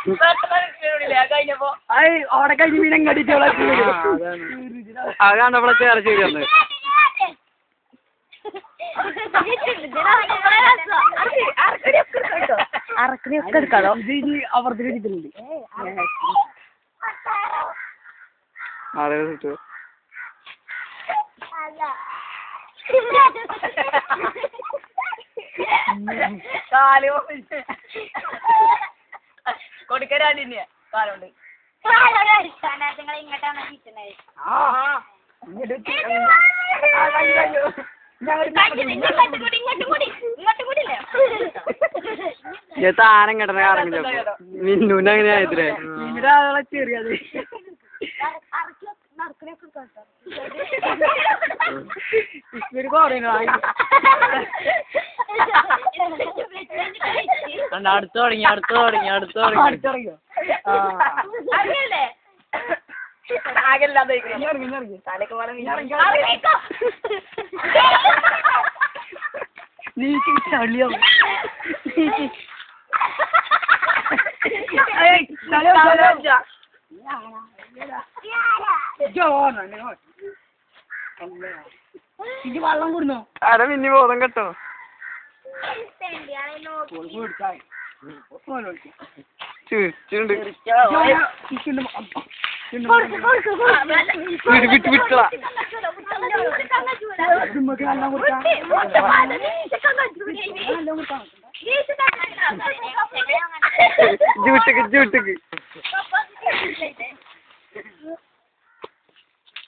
കഴിഞ്ഞപ്പോ അത് അവിടെ കഴിഞ്ഞ് മീൻ എങ്ങടിച്ചോളാം അത് കണ്ടപ്പോഴേ ചേർച്ച ശരി വന്നത് അറക്കണിയൊക്കെ എടുക്കാലോ ഇത് ഇനി അപ്പുറത്തേക്ക് കിട്ടുന്നുണ്ട് അതെ കിട്ടും കാല് കൊടുക്കരാണ്ടിന്നെ കാലുണ്ട് ഇങ്ങോട്ടാണ് കിട്ടുന്നത് ആ ഇങ്ങോട്ട് വെച്ച്. ആ, കഴിഞ്ഞു, കഴിഞ്ഞു. ഇങ്ങോട്ട് കൂടി ഇങ്ങോട്ട് കൂടി ഇങ്ങോട്ട് കൂടില്ലേ ഞാൻ താനം കിടന്ന കാരണം ചിലപ്പോ മിന്നുവിന്റെ അങ്ങനെ ആയത്രേ ഇവിടെ ആളെ ചെറിയത് ഇവര് പറയുന്നു അടുത്ത് തുടങ്ങി അടുത്ത് തുടങ്ങി അടുത്ത് തുടങ്ങി അടുത്തിറങ്ങിയോ ആ അറിയല്ലേ ആകെല്ലാതെ ഇനി ഇറങ്ങി ഇനി ഇറങ്ങി തലക്ക് പോലെ ഇനി ഇറങ്ങി അറിയിക്കോ നീക്ക് ചളിയോ ഏയ് ചളിയോ ചളിയോ ജോണോ ഇത് വെള്ളം കൊടുന്നോ അര മിന്നി ബോധം കേട്ടോ ചിരിച്ചുണ്ട് വിട്ട് വിട്ട് വിട്ടളാ ഇജ്ജ് വിട്ടക്ക് ഇജ്ജ് വിട്ടക്ക്